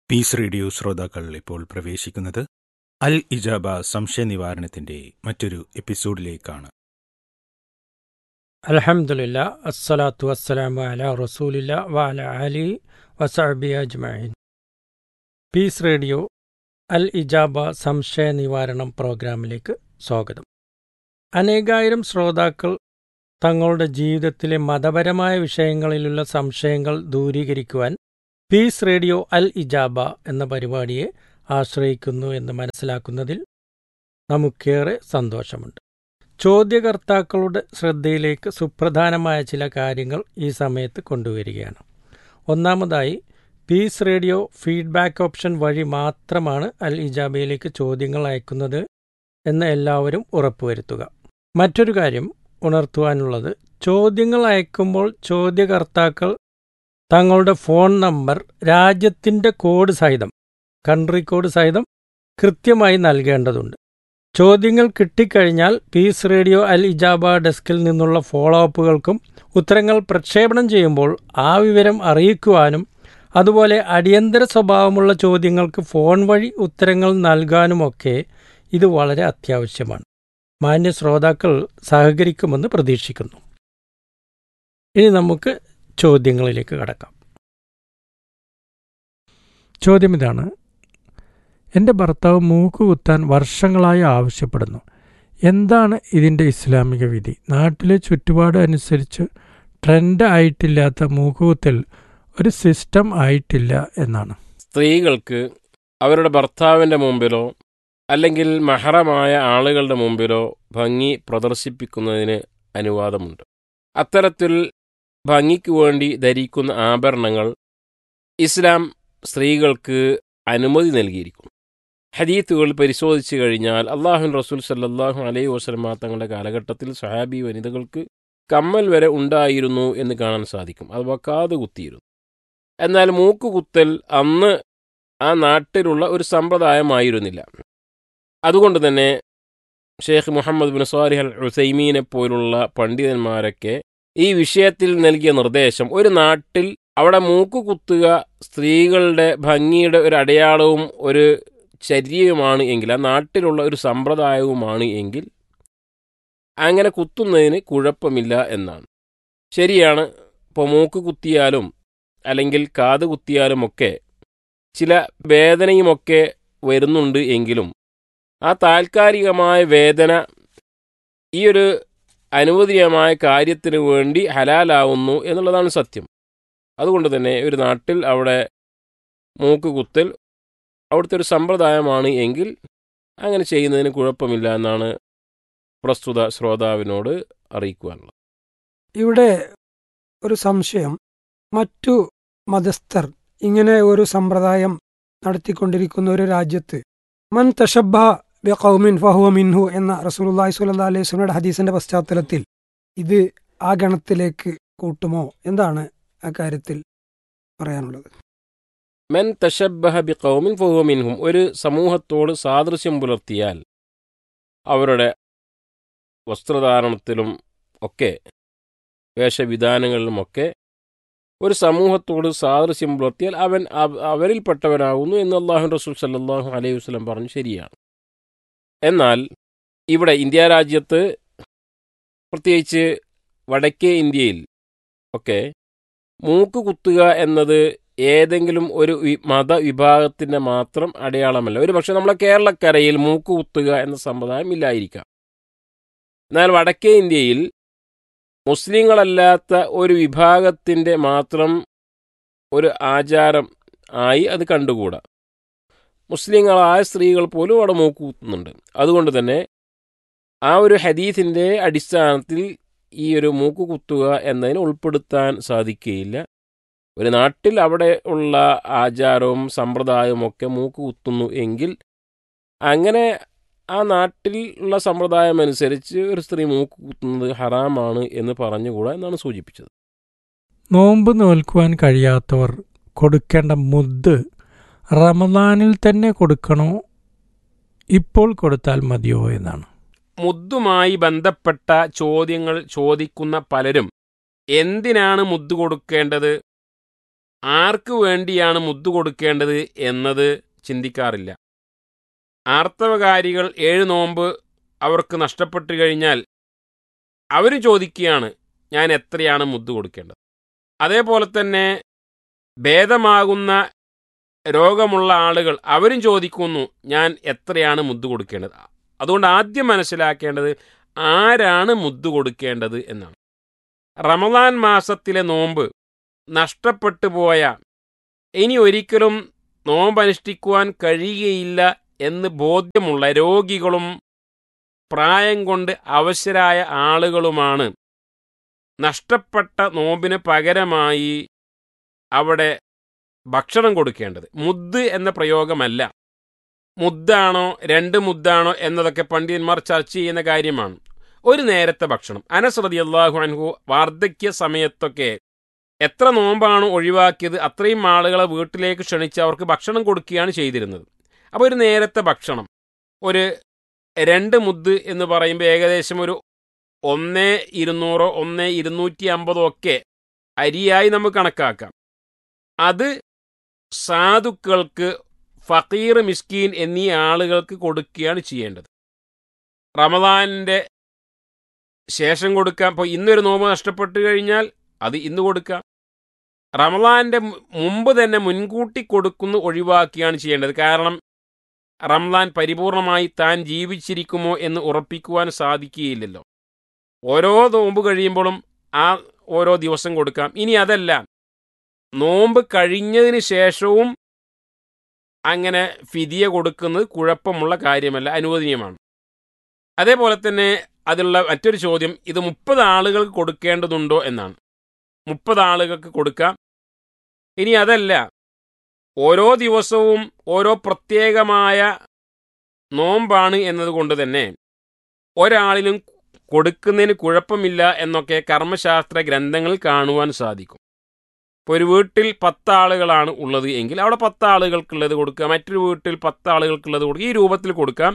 piece radio ശ്രോതാക്കൾ ഇപ്പോൾ പ്രവേശിക്കുന്നത് അൽ ഇജാബ സംശയ നിവാരണത്തിന്റെ മറ്റൊരു എപ്പിസോഡിലേക്കാണ് അലഹമുല്ല അസ്സലാത്തു വസ്സലാമു അല റസൂലില്ല വഅല അലി വസഅബി അജ്മഈൻ പീസ് റേഡിയോ അൽ ഇജാബ സംശയ നിവാരണം പ്രോഗ്രാമിലേക്ക് സ്വാഗതം അനേകായിരം ശ്രോതാക്കൾ തങ്ങളുടെ ജീവിതത്തിലെ മതപരമായ വിഷയങ്ങളിലുള്ള സംശയങ്ങൾ ദൂരീകരിക്കുവാൻ പീസ് റേഡിയോ അൽ ഇജാബ എന്ന പരിപാടിയെ ആശ്രയിക്കുന്നു എന്ന് മനസ്സിലാക്കുന്നതിൽ നമുക്കേറെ സന്തോഷമുണ്ട് ചോദ്യകർത്താക്കളുടെ ശ്രദ്ധയിലേക്ക് സുപ്രധാനമായ ചില കാര്യങ്ങൾ ഈ സമയത്ത് കൊണ്ടുവരികയാണ് ഒന്നാമതായി പീസ് റേഡിയോ ഫീഡ്ബാക്ക് ഓപ്ഷൻ വഴി മാത്രമാണ് അൽ ഇജാബയിലേക്ക് ചോദ്യങ്ങൾ അയക്കുന്നത് എന്ന് എല്ലാവരും ഉറപ്പുവരുത്തുക മറ്റൊരു കാര്യം ഉണർത്തുവാനുള്ളത് ചോദ്യങ്ങൾ അയക്കുമ്പോൾ ചോദ്യകർത്താക്കൾ തങ്ങളുടെ ഫോൺ നമ്പർ രാജ്യത്തിൻ്റെ കോഡ് സഹിതം കൺട്രി കോഡ് സഹിതം കൃത്യമായി നൽകേണ്ടതുണ്ട് ചോദ്യങ്ങൾ കിട്ടിക്കഴിഞ്ഞാൽ പീസ് റേഡിയോ അൽ ഇജാബ ഡെസ്കിൽ നിന്നുള്ള ഫോളോ അപ്പുകൾക്കും ഉത്തരങ്ങൾ പ്രക്ഷേപണം ചെയ്യുമ്പോൾ ആ വിവരം അറിയിക്കുവാനും അതുപോലെ അടിയന്തര സ്വഭാവമുള്ള ചോദ്യങ്ങൾക്ക് ഫോൺ വഴി ഉത്തരങ്ങൾ നൽകാനുമൊക്കെ ഇത് വളരെ അത്യാവശ്യമാണ് മാന്യ ശ്രോതാക്കൾ സഹകരിക്കുമെന്ന് പ്രതീക്ഷിക്കുന്നു ഇനി നമുക്ക് ചോദ്യങ്ങളിലേക്ക് കടക്കാം ചോദ്യം ഇതാണ് എൻ്റെ ഭർത്താവ് മൂക്ക് കുത്താൻ വർഷങ്ങളായി ആവശ്യപ്പെടുന്നു എന്താണ് ഇതിൻ്റെ ഇസ്ലാമിക വിധി നാട്ടിലെ ചുറ്റുപാട് അനുസരിച്ച് ട്രെൻഡ് ആയിട്ടില്ലാത്ത മൂക്കുകുത്തൽ ഒരു സിസ്റ്റം ആയിട്ടില്ല എന്നാണ് സ്ത്രീകൾക്ക് അവരുടെ ഭർത്താവിൻ്റെ മുമ്പിലോ അല്ലെങ്കിൽ മഹറമായ ആളുകളുടെ മുമ്പിലോ ഭംഗി പ്രദർശിപ്പിക്കുന്നതിന് അനുവാദമുണ്ട് അത്തരത്തിൽ ഭംഗിക്ക് വേണ്ടി ധരിക്കുന്ന ആഭരണങ്ങൾ ഇസ്ലാം സ്ത്രീകൾക്ക് അനുമതി നൽകിയിരിക്കുന്നു ഹദീത്തുകൾ പരിശോധിച്ചു കഴിഞ്ഞാൽ അള്ളാഹുൻ റസൂൽ സല്ലാഹു അലൈഹി വസ്ലമ തങ്ങളുടെ കാലഘട്ടത്തിൽ സഹാബി വനിതകൾക്ക് കമ്മൽ വരെ ഉണ്ടായിരുന്നു എന്ന് കാണാൻ സാധിക്കും അഥവാ കാത് കുത്തിയിരുന്നു എന്നാൽ മൂക്ക് കുത്തൽ അന്ന് ആ നാട്ടിലുള്ള ഒരു സമ്പ്രദായമായിരുന്നില്ല അതുകൊണ്ട് തന്നെ Sheikh Muhammad bin Salih al ഉസൈമീനെ പോലുള്ള പണ്ഡിതന്മാരൊക്കെ ഈ വിഷയത്തിൽ നൽകിയ നിർദ്ദേശം ഒരു നാട്ടിൽ അവിടെ മൂക്ക് കുത്തുക സ്ത്രീകളുടെ ഭംഗിയുടെ ഒരു അടയാളവും ഒരു ചര്യയുമാണ് എങ്കിൽ ആ നാട്ടിലുള്ള ഒരു സമ്പ്രദായവുമാണ് എങ്കിൽ അങ്ങനെ കുത്തുന്നതിന് കുഴപ്പമില്ല എന്നാണ് ശരിയാണ് ഇപ്പോൾ മൂക്ക് കുത്തിയാലും അല്ലെങ്കിൽ കാത് കുത്തിയാലുമൊക്കെ ചില വേദനയുമൊക്കെ വരുന്നുണ്ട് എങ്കിലും ആ താൽക്കാലികമായ വേദന ഈ ഒരു അനുവദനീയമായ കാര്യത്തിന് വേണ്ടി ഹലാലാവുന്നു എന്നുള്ളതാണ് സത്യം അതുകൊണ്ട് തന്നെ ഒരു നാട്ടിൽ അവിടെ മൂക്ക് കുത്തൽ അവിടുത്തെ ഒരു സമ്പ്രദായമാണ് എങ്കിൽ അങ്ങനെ ചെയ്യുന്നതിന് കുഴപ്പമില്ല എന്നാണ് പ്രസ്തുത ശ്രോതാവിനോട് അറിയിക്കുവാനുള്ളത് ഇവിടെ ഒരു സംശയം മറ്റു മതസ്ഥർ ഇങ്ങനെ ഒരു സമ്പ്രദായം നടത്തിക്കൊണ്ടിരിക്കുന്ന ഒരു രാജ്യത്ത് മൻ തഷബ ബി കൗമിൻ ഫഹുവ മിൻഹു എന്ന റസൂലുള്ളാഹി സ്വല്ലല്ലാഹു അലൈഹി വസല്ലമയുടെ ഹദീസിന്റെ പശ്ചാത്തലത്തിൽ ഇത് ആ ഗണത്തിലേക്ക് കൂട്ടുമോ എന്താണ് ആ കാര്യത്തിൽ പറയാനുള്ളത് മെൻ തഷബഹ ബി കൗമിൻ ഫഹുമിൻഹും ഒരു സമൂഹത്തോട് സാദൃശ്യം പുലർത്തിയാൽ അവരുടെ വസ്ത്രധാരണത്തിലും ഒക്കെ വേഷവിധാനങ്ങളിലുമൊക്കെ ഒരു സമൂഹത്തോട് സാദൃശ്യം പുലർത്തിയാൽ അവൻ അവരിൽപ്പെട്ടവനാകുന്നു എന്ന് അള്ളാഹു റസൂൽ സല്ലാഹു അലൈഹി വസ്ലം പറഞ്ഞു ശരിയാണ് എന്നാൽ ഇവിടെ ഇന്ത്യ രാജ്യത്ത് പ്രത്യേകിച്ച് വടക്കേ ഇന്ത്യയിൽ ഒക്കെ മൂക്ക് കുത്തുക എന്നത് ഏതെങ്കിലും ഒരു മതവിഭാഗത്തിൻ്റെ മാത്രം അടയാളമല്ല ഒരു പക്ഷേ നമ്മളെ കേരളക്കരയിൽ മൂക്ക് കുത്തുക എന്ന സമ്പ്രദായം ഇല്ലായിരിക്കാം എന്നാൽ വടക്കേ ഇന്ത്യയിൽ മുസ്ലിങ്ങളല്ലാത്ത ഒരു വിഭാഗത്തിൻ്റെ മാത്രം ഒരു ആചാരം ആയി അത് കണ്ടുകൂടാ മുസ്ലിങ്ങളായ സ്ത്രീകൾ പോലും അവിടെ മൂക്ക് കുത്തുന്നുണ്ട് അതുകൊണ്ട് തന്നെ ആ ഒരു ഹദീസിൻ്റെ അടിസ്ഥാനത്തിൽ ഈ ഒരു മൂക്ക് കുത്തുക എന്നതിനെ ഉൾപ്പെടുത്താൻ സാധിക്കുകയില്ല ഒരു നാട്ടിൽ അവിടെ ഉള്ള ആചാരവും സമ്പ്രദായവും ഒക്കെ മൂക്ക് കുത്തുന്നു എങ്കിൽ അങ്ങനെ ആ നാട്ടിൽ ഉള്ള സമ്പ്രദായം അനുസരിച്ച് ഒരു സ്ത്രീ മൂക്ക് കുത്തുന്നത് ഹറാമാണ് എന്ന് പറഞ്ഞുകൂടാ എന്നാണ് സൂചിപ്പിച്ചത് നോമ്പ് നോൽക്കുവാൻ കഴിയാത്തവർ കൊടുക്കേണ്ട മുദ്ദ് റമദാനിൽ തന്നെ കൊടുക്കണോ ഇപ്പോൾ കൊടുത്താൽ മതിയോ എന്നാണ് മുദ്ദുമായി ബന്ധപ്പെട്ട ചോദ്യങ്ങൾ ചോദിക്കുന്ന പലരും എന്തിനാണ് മുദ്ദ് കൊടുക്കേണ്ടത് ആർക്ക് വേണ്ടിയാണ് മുദ്ദു കൊടുക്കേണ്ടത് എന്നത് ചിന്തിക്കാറില്ല ആർത്തവകാരികൾ ഏഴ് നോമ്പ് അവർക്ക് നഷ്ടപ്പെട്ടു കഴിഞ്ഞാൽ അവർ ചോദിക്കുകയാണ് ഞാൻ എത്രയാണ് മുദ്ദു കൊടുക്കേണ്ടത് അതേപോലെ തന്നെ ഭേദമാകുന്ന രോഗമുള്ള ആളുകൾ അവരും ചോദിക്കുന്നു ഞാൻ എത്രയാണ് മുദ്ദു കൊടുക്കേണ്ടത് അതുകൊണ്ട് ആദ്യം മനസ്സിലാക്കേണ്ടത് ആരാണ് മുദ്ദു കൊടുക്കേണ്ടത് എന്നാണ് റമദാൻ മാസത്തിലെ നോമ്പ് നഷ്ടപ്പെട്ടു പോയ ഇനി ഒരിക്കലും നോമ്പ് അനുഷ്ഠിക്കുവാൻ കഴിയുകയില്ല എന്ന് ബോധ്യമുള്ള രോഗികളും പ്രായം കൊണ്ട് അവശരായ ആളുകളുമാണ് നഷ്ടപ്പെട്ട നോമ്പിന് പകരമായി അവിടെ ഭക്ഷണം കൊടുക്കേണ്ടത് മുദ്ദ് എന്ന പ്രയോഗമല്ല മുദ്ദാണോ രണ്ട് മുദ്ദാണോ എന്നതൊക്കെ പണ്ഡിതന്മാർ ചർച്ച ചെയ്യുന്ന കാര്യമാണ് ഒരു നേരത്തെ ഭക്ഷണം അനസ്രതി അള്ളാഹു അൻഹു വാർദ്ധക്യ സമയത്തൊക്കെ എത്ര നോമ്പാണ് ഒഴിവാക്കിയത് അത്രയും ആളുകളെ വീട്ടിലേക്ക് ക്ഷണിച്ച് അവർക്ക് ഭക്ഷണം കൊടുക്കുകയാണ് ചെയ്തിരുന്നത് അപ്പോൾ ഒരു നേരത്തെ ഭക്ഷണം ഒരു രണ്ട് മുദ്ദ് എന്ന് പറയുമ്പോൾ ഏകദേശം ഒരു ഒന്ന് ഇരുന്നൂറോ ഒന്ന് ഇരുന്നൂറ്റി അമ്പതോ ഒക്കെ അരിയായി നമുക്ക് കണക്കാക്കാം അത് സാധുക്കൾക്ക് ഫക്കീർ മിസ്കീൻ എന്നീ ആളുകൾക്ക് കൊടുക്കുകയാണ് ചെയ്യേണ്ടത് റമദാനിൻ്റെ ശേഷം കൊടുക്കാം ഇപ്പോൾ ഇന്നൊരു നോമ്പ് നഷ്ടപ്പെട്ടു കഴിഞ്ഞാൽ അത് ഇന്ന് കൊടുക്കാം റമദാന്റെ മുമ്പ് തന്നെ മുൻകൂട്ടി കൊടുക്കുന്ന ഒഴിവാക്കിയാണ് ചെയ്യേണ്ടത് കാരണം റംലാൻ പരിപൂർണമായി താൻ ജീവിച്ചിരിക്കുമോ എന്ന് ഉറപ്പിക്കുവാൻ സാധിക്കുകയില്ലല്ലോ ഓരോ നോമ്പ് കഴിയുമ്പോഴും ആ ഓരോ ദിവസം കൊടുക്കാം ഇനി അതല്ല നോമ്പ് കഴിഞ്ഞതിന് ശേഷവും അങ്ങനെ ഫിദിയ കൊടുക്കുന്നത് കുഴപ്പമുള്ള കാര്യമല്ല അനുവദനീയമാണ് അതേപോലെ തന്നെ അതിലുള്ള മറ്റൊരു ചോദ്യം ഇത് മുപ്പത് ആളുകൾക്ക് കൊടുക്കേണ്ടതുണ്ടോ എന്നാണ് മുപ്പത് ആളുകൾക്ക് കൊടുക്കാം ഇനി അതല്ല ഓരോ ദിവസവും ഓരോ പ്രത്യേകമായ നോമ്പാണ് എന്നതുകൊണ്ട് തന്നെ ഒരാളിലും കൊടുക്കുന്നതിന് കുഴപ്പമില്ല എന്നൊക്കെ കർമ്മശാസ്ത്ര ഗ്രന്ഥങ്ങളിൽ കാണുവാൻ സാധിക്കും ഇപ്പോൾ ഒരു വീട്ടിൽ പത്താളുകളാണ് ഉള്ളത് എങ്കിൽ അവിടെ പത്താളുകൾക്കുള്ളത് കൊടുക്കുക മറ്റൊരു വീട്ടിൽ പത്താളുകൾക്കുള്ളത് കൊടുക്കുക ഈ രൂപത്തിൽ കൊടുക്കാം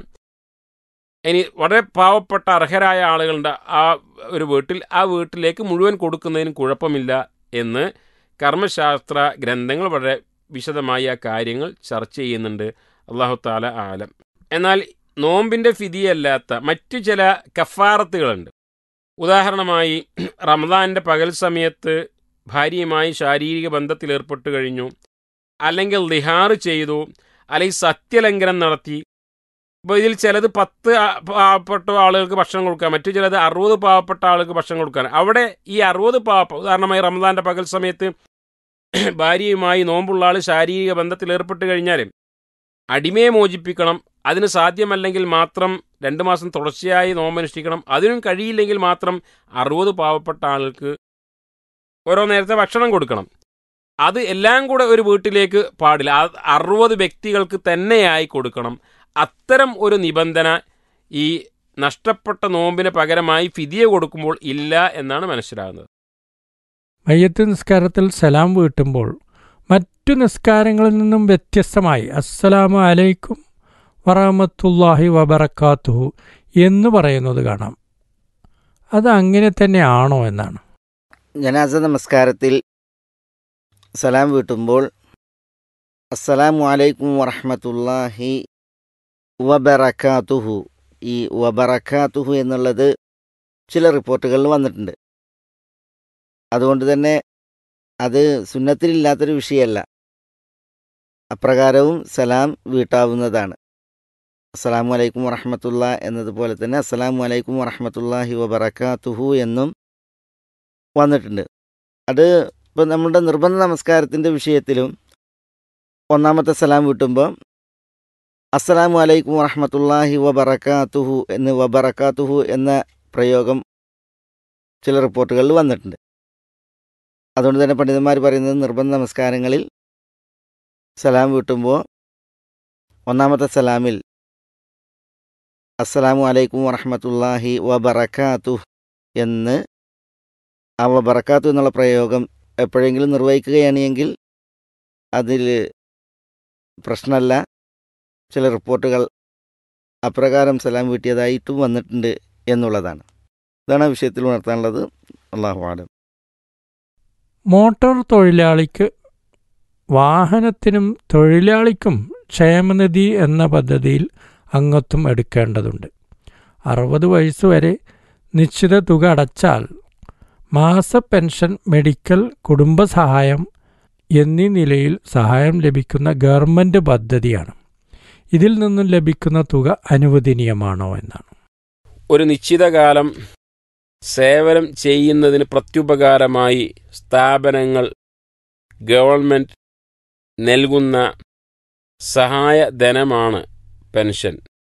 ഇനി വളരെ പാവപ്പെട്ട അർഹരായ ആളുകളുണ്ട് ആ ഒരു വീട്ടിൽ ആ വീട്ടിലേക്ക് മുഴുവൻ കൊടുക്കുന്നതിന് കുഴപ്പമില്ല എന്ന് കർമ്മശാസ്ത്ര ഗ്രന്ഥങ്ങൾ വളരെ വിശദമായി ആ കാര്യങ്ങൾ ചർച്ച ചെയ്യുന്നുണ്ട് അള്ളാഹു താല ആലം എന്നാൽ നോമ്പിൻ്റെ ഫിതിയല്ലാത്ത മറ്റു ചില കഫാറത്തുകളുണ്ട് ഉദാഹരണമായി റമദാൻ്റെ പകൽ സമയത്ത് ഭാര്യയുമായി ശാരീരിക ബന്ധത്തിൽ ഏർപ്പെട്ടു കഴിഞ്ഞു അല്ലെങ്കിൽ ലിഹാർ ചെയ്തു അല്ലെങ്കിൽ സത്യലംഘനം നടത്തി ഇപ്പോൾ ഇതിൽ ചിലത് പത്ത് പാവപ്പെട്ട ആളുകൾക്ക് ഭക്ഷണം കൊടുക്കാം മറ്റു ചിലത് അറുപത് പാവപ്പെട്ട ആളുകൾക്ക് ഭക്ഷണം കൊടുക്കാൻ അവിടെ ഈ അറുപത് പാവ ഉദാഹരണമായി റമദാന്റെ പകൽ സമയത്ത് ഭാര്യയുമായി നോമ്പുള്ള ആൾ ശാരീരിക ബന്ധത്തിൽ ഏർപ്പെട്ട് കഴിഞ്ഞാൽ അടിമയെ മോചിപ്പിക്കണം അതിന് സാധ്യമല്ലെങ്കിൽ മാത്രം രണ്ട് മാസം തുടർച്ചയായി നോമ്പനുഷ്ഠിക്കണം അതിനും കഴിയില്ലെങ്കിൽ മാത്രം അറുപത് പാവപ്പെട്ട ആൾക്ക് ഓരോ നേരത്തെ ഭക്ഷണം കൊടുക്കണം അത് എല്ലാം കൂടെ ഒരു വീട്ടിലേക്ക് പാടില്ല അറുപത് വ്യക്തികൾക്ക് തന്നെയായി കൊടുക്കണം അത്തരം ഒരു നിബന്ധന ഈ നഷ്ടപ്പെട്ട നോമ്പിന് പകരമായി ഫിതിയ കൊടുക്കുമ്പോൾ ഇല്ല എന്നാണ് മനസ്സിലാകുന്നത് മയ്യത്ത് നിസ്കാരത്തിൽ സലാം വീട്ടുമ്പോൾ മറ്റു നിസ്കാരങ്ങളിൽ നിന്നും വ്യത്യസ്തമായി അസ്സലാമു അലൈക്കും വറഹമത്തുല്ലാഹി വബറക്കാത്തുഹു എന്ന് പറയുന്നത് കാണാം അത് അങ്ങനെ തന്നെയാണോ എന്നാണ് ജനാസ നമസ്കാരത്തിൽ സലാം വീട്ടുമ്പോൾ അസ്സലാമു അലൈക്കും വറഹമത്തുല്ലാഹി വബറക്കാത്തുഹു ഈ വബറക്കാത്തുഹു എന്നുള്ളത് ചില റിപ്പോർട്ടുകളിൽ വന്നിട്ടുണ്ട് അതുകൊണ്ട് തന്നെ അത് സുന്നത്തിലില്ലാത്തൊരു വിഷയമല്ല അപ്രകാരവും സലാം വീട്ടാവുന്നതാണ് അസ്സലാമു അലൈക്കും വറഹമത്തുള്ള എന്നതുപോലെ തന്നെ അസ്സലാമു അലൈക്കും വറഹമത്തുല്ലാഹി വബറക്കാത്തുഹു എന്നും വന്നിട്ടുണ്ട് അത് ഇപ്പം നമ്മുടെ നിർബന്ധ നമസ്കാരത്തിൻ്റെ വിഷയത്തിലും ഒന്നാമത്തെ സലാം വീട്ടുമ്പോൾ അസ്സലാമു അലൈക്കും വറഹമത്തുല്ലാഹി വബറക്കാത്തുഹു എന്ന് വബറക്കാത്തുഹു എന്ന പ്രയോഗം ചില റിപ്പോർട്ടുകളിൽ വന്നിട്ടുണ്ട് അതുകൊണ്ട് തന്നെ പണ്ഡിതന്മാർ പറയുന്നത് നിർബന്ധ നമസ്കാരങ്ങളിൽ സലാം വീട്ടുമ്പോൾ ഒന്നാമത്തെ സലാമിൽ അസ്സലാമു അലൈക്കും വറഹമത്തുല്ലാഹി വബറക്കാത്തു എന്ന് ആ വബറക്കാത്തു എന്നുള്ള പ്രയോഗം എപ്പോഴെങ്കിലും നിർവഹിക്കുകയാണെങ്കിൽ അതിൽ പ്രശ്നമല്ല ചില റിപ്പോർട്ടുകൾ അപ്രകാരം സലാം വീട്ടിയതായിട്ടും വന്നിട്ടുണ്ട് എന്നുള്ളതാണ് ഇതാണ് ആ വിഷയത്തിൽ ഉണർത്താനുള്ളത് അള്ളാഹു ആലം മോട്ടോർ തൊഴിലാളിക്ക് വാഹനത്തിനും തൊഴിലാളിക്കും ക്ഷേമനിധി എന്ന പദ്ധതിയിൽ അംഗത്വം എടുക്കേണ്ടതുണ്ട് അറുപത് വയസ്സ് വരെ നിശ്ചിത തുക അടച്ചാൽ മാസ പെൻഷൻ മെഡിക്കൽ കുടുംബസഹായം എന്നീ നിലയിൽ സഹായം ലഭിക്കുന്ന ഗവൺമെൻറ് പദ്ധതിയാണ് ഇതിൽ നിന്നും ലഭിക്കുന്ന തുക അനുവദനീയമാണോ എന്നാണ് ഒരു നിശ്ചിത കാലം സേവനം ചെയ്യുന്നതിന് പ്രത്യുപകാരമായി സ്ഥാപനങ്ങൾ ഗവൺമെൻറ് നൽകുന്ന സഹായ ധനമാണ് പെൻഷൻ